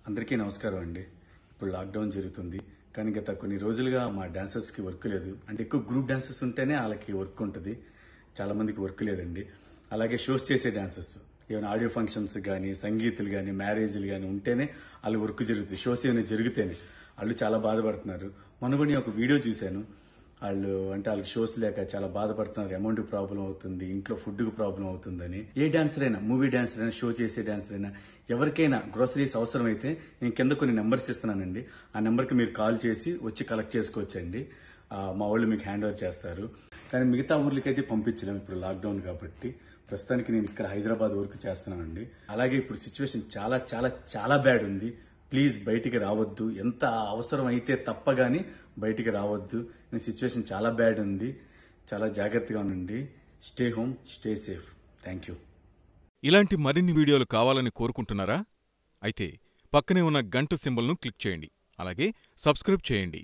అందరికీ నమస్కారం అండి ఇప్పుడు లాక్డౌన్ జరుగుతుంది కానీ గత కొన్ని రోజులుగా మా డాన్సర్స్కి వర్క్ లేదు అంటే ఎక్కువ గ్రూప్ డాన్సర్స్ ఉంటేనే వాళ్ళకి వర్క్ ఉంటుంది చాలా మందికి వర్క్ లేదండి అలాగే షోస్ చేసే డాన్సర్స్ ఏమైనా ఆడియో ఫంక్షన్స్ కానీ సంగీతులు కానీ మ్యారేజ్లు కానీ ఉంటేనే వాళ్ళ వర్క్ జరుగుతుంది షోస్ ఏమైనా జరిగితేనే వాళ్ళు చాలా బాధపడుతున్నారు మొన్న కూడా నేను ఒక వీడియో చూశాను వాళ్ళు అంటే వాళ్ళకి షోస్ లేక చాలా బాధపడుతున్నారు అమౌంట్ ప్రాబ్లం అవుతుంది ఇంట్లో ఫుడ్ కు ప్రాబ్లం అవుతుందని ఏ డాన్సర్ అయినా మూవీ డాన్సర్ అయినా షో చేసే డాన్సర్ అయినా ఎవరికైనా గ్రోసరీస్ అవసరమైతే నేను కింద కొన్ని నెంబర్స్ ఇస్తున్నానండి ఆ నెంబర్కి మీరు కాల్ చేసి వచ్చి కలెక్ట్ చేసుకోవచ్చండి ఆ, మా వాళ్ళు మీకు హ్యాండ్ ఓవర్ చేస్తారు కానీ మిగతా ఊర్లకైతే పంపించలేము ఇప్పుడు లాక్డౌన్ కాబట్టి ప్రస్తుతానికి నేను ఇక్కడ హైదరాబాద్ వరకు చేస్తున్నానండి అలాగే ఇప్పుడు సిచ్యువేషన్ చాలా చాలా చాలా బ్యాడ్ ఉంది ప్లీజ్ బయటికి రావద్దు ఎంత అవసరం అయితే తప్ప గానీ బయటికి రావద్దు ఈ సిచ్యువేషన్ చాలా బ్యాడ్ ఉంది చాలా జాగ్రత్తగా ఉండండి stay home stay safe thank you ఇలాంటి మరిన్ని వీడియోలు కావాలని కోరుకుంటున్నారా అయితే పక్కనే ఉన్న గంట సింబల్ను క్లిక్ చేయండి అలాగే సబ్స్క్రైబ్ చేయండి